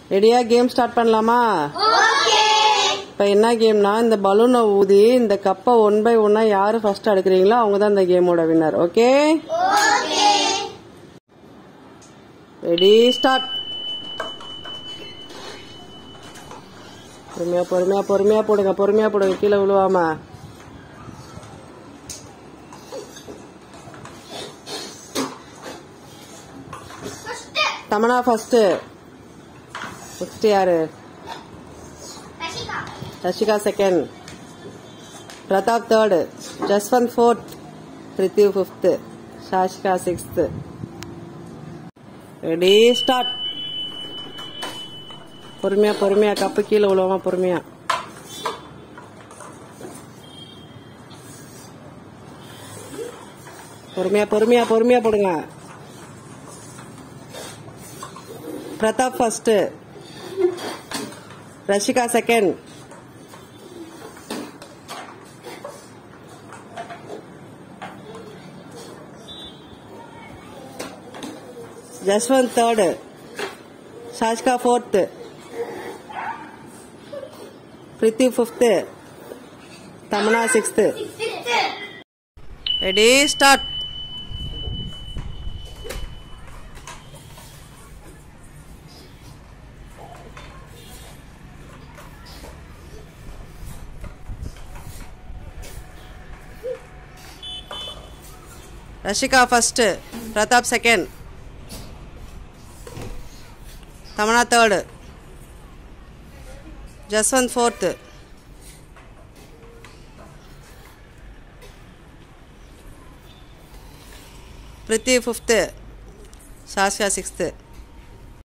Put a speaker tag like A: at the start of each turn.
A: ரெடியா game start பண்ணலாமா இப்போ என்ன கேம்னா இந்த பலூனை ஊதி இந்த கப்பை ஒன் பை ஒன்னா யாரு ஃபர்ஸ்ட் அடுக்குறீங்களோ அவங்க தான் இந்த கேமோட வின்னர் ஓகே ரெடி ஸ்டார்ட் பொறுமையா பொறுமையா பொறுமையா போடுங்க பொறுமையா போடுங்க கீழே விழுவாம தமனா ஃபர்ஸ்ட் நெக்ஸ்ட் யாரு Rashika second Pratap third Jaswanth fourth Prithiv fifth Sashika sixth ready start பொறுமையா பொறுமையா கப்பு கீழே விழுவாம பொறுமையா பொறுமையா பொறுமையா பொறுமையா போடுங்க Pratap first Rashika second Jaswanth third Sashka fourth Prithi fifth Tamana sixth ready start Rashika first Pratap second Tamana third Jaswanth fourth Prithi fifth Sashika sixth